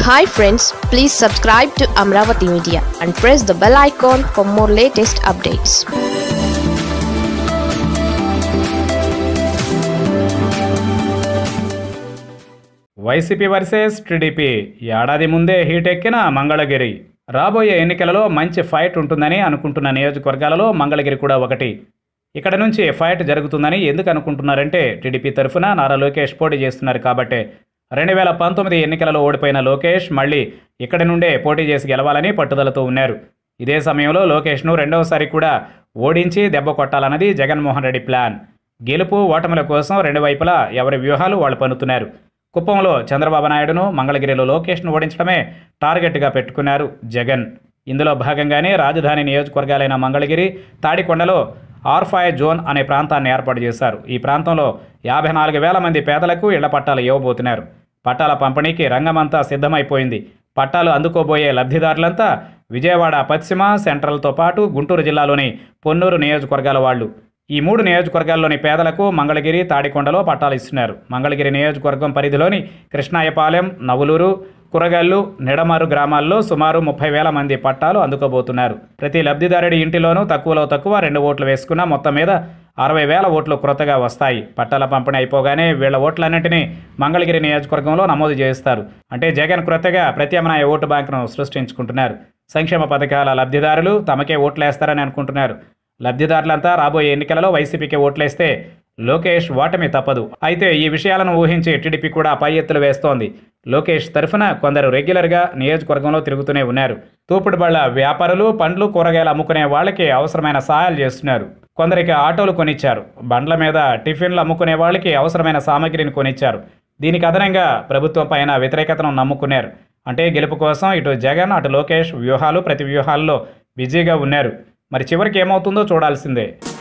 hi friends please subscribe to Amaravati media and press the bell icon for more latest updates YCP versus TDP ఏడాది ముందే heat ఎక్కిన మంగళగిరి రాబోయే ఎన్నికలలో మంచి fight ఉంటుందని అనుకుంటున్న నియోజకవర్గాలలో మంగళగిరి కూడా ఒకటి ఇక్కడ నుంచి ఫైట్ జరుగుతుందని ఎందుకు అనుకుంటున్నారంటే టీడీపీ తరఫున నారా లోకేష్ పోటీ చేస్తున్నారు కాబట్టే రెండు వేల పంతొమ్మిది ఎన్నికలలో ఓడిపోయిన లోకేష్ మళ్ళీ ఇక్కడి నుండే పోటీ చేసి గెలవాలని పట్టుదలతో ఉన్నారు ఇదే సమయంలో లోకేష్ను రెండవసారి కూడా ఓడించి దెబ్బ కొట్టాలన్నది జగన్మోహన్ రెడ్డి ప్లాన్ గెలుపు ఓటముల కోసం రెండు వైపులా ఎవరి వ్యూహాలు వాళ్ళు పన్నుతున్నారు కుప్పంలో చంద్రబాబు నాయుడును మంగళగిరిలో లోకేష్ను ఓడించడమే టార్గెట్గా పెట్టుకున్నారు జగన్ ఇందులో భాగంగానే రాజధాని నియోజకవర్గాలైన మంగళగిరి తాడికొండలో ఆర్ఫాయ్ జోన్ అనే ప్రాంతాన్ని ఏర్పాటు చేశారు ఈ ప్రాంతంలో యాభై నాలుగు వేల మంది పేదలకు ఇళ్ల పట్టాలు ఇవ్వబోతున్నారు పట్టాల పంపిణీకి రంగమంతా సిద్ధమైపోయింది పట్టాలు అందుకోబోయే లబ్ధిదారులంతా విజయవాడ పశ్చిమ సెంట్రల్తో పాటు గుంటూరు జిల్లాలోని పొన్నూరు నియోజకవర్గాల వాళ్ళు ఈ మూడు నియోజకవర్గాల్లోని పేదలకు మంగళగిరి తాడికొండలో పట్టాలు ఇస్తున్నారు మంగళగిరి నియోజకవర్గం పరిధిలోని కృష్ణాయపాలెం నవులూరు కురగల్లు నిడమరు గ్రామాల్లో సుమారు ముప్పై వేల మంది పట్టాలు అందుకోబోతున్నారు ప్రతి లబ్ధిదారుడి ఇంటిలోనూ తక్కువలో తక్కువ రెండు ఓట్లు వేసుకున్న మొత్తం మీద అరవై వేల ఓట్లు క్రొత్తగా వస్తాయి పట్టాల పంపిణీ అయిపోగానే వీళ్ల ఓట్లన్నింటినీ మంగళగిరి నియోజకవర్గంలో నమోదు చేస్తారు అంటే జగన్ క్రొత్తగా ప్రత్యామ్నాయ ఓటు బ్యాంకును సృష్టించుకుంటున్నారు సంక్షేమ పథకాల లబ్ధిదారులు తమకే ఓట్లేస్తారని అనుకుంటున్నారు లబ్ధిదారులంతా రాబోయే ఎన్నికలలో వైసీపీకి ఓట్లేస్తే లోకేష్ ఓటమి తప్పదు అయితే ఈ విషయాలను ఊహించి టీడీపీ కూడా పై ఎత్తులు వేస్తోంది లోకేష్ తరఫున కొందరు రెగ్యులర్గా నియోజకవర్గంలో తిరుగుతూనే ఉన్నారు తూపుడు బళ్ళ వ్యాపారులు పండ్లు కూరగాయలు అమ్ముకునే వాళ్ళకి అవసరమైన సహాయాలు చేస్తున్నారు కొందరికి ఆటోలు కొనిచ్చారు బండ్ల మీద టిఫిన్లు అమ్ముకునే వాళ్ళకి అవసరమైన సామాగ్రిని కొనిచ్చారు దీనికి అదనంగా ప్రభుత్వం పైన వ్యతిరేకతను నమ్ముకున్నారు అంటే గెలుపు కోసం ఇటు జగన్ అటు లోకేష్ వ్యూహాలు ప్రతి వ్యూహాల్లో బిజీగా ఉన్నారు మరి చివరికి ఏమవుతుందో చూడాల్సిందే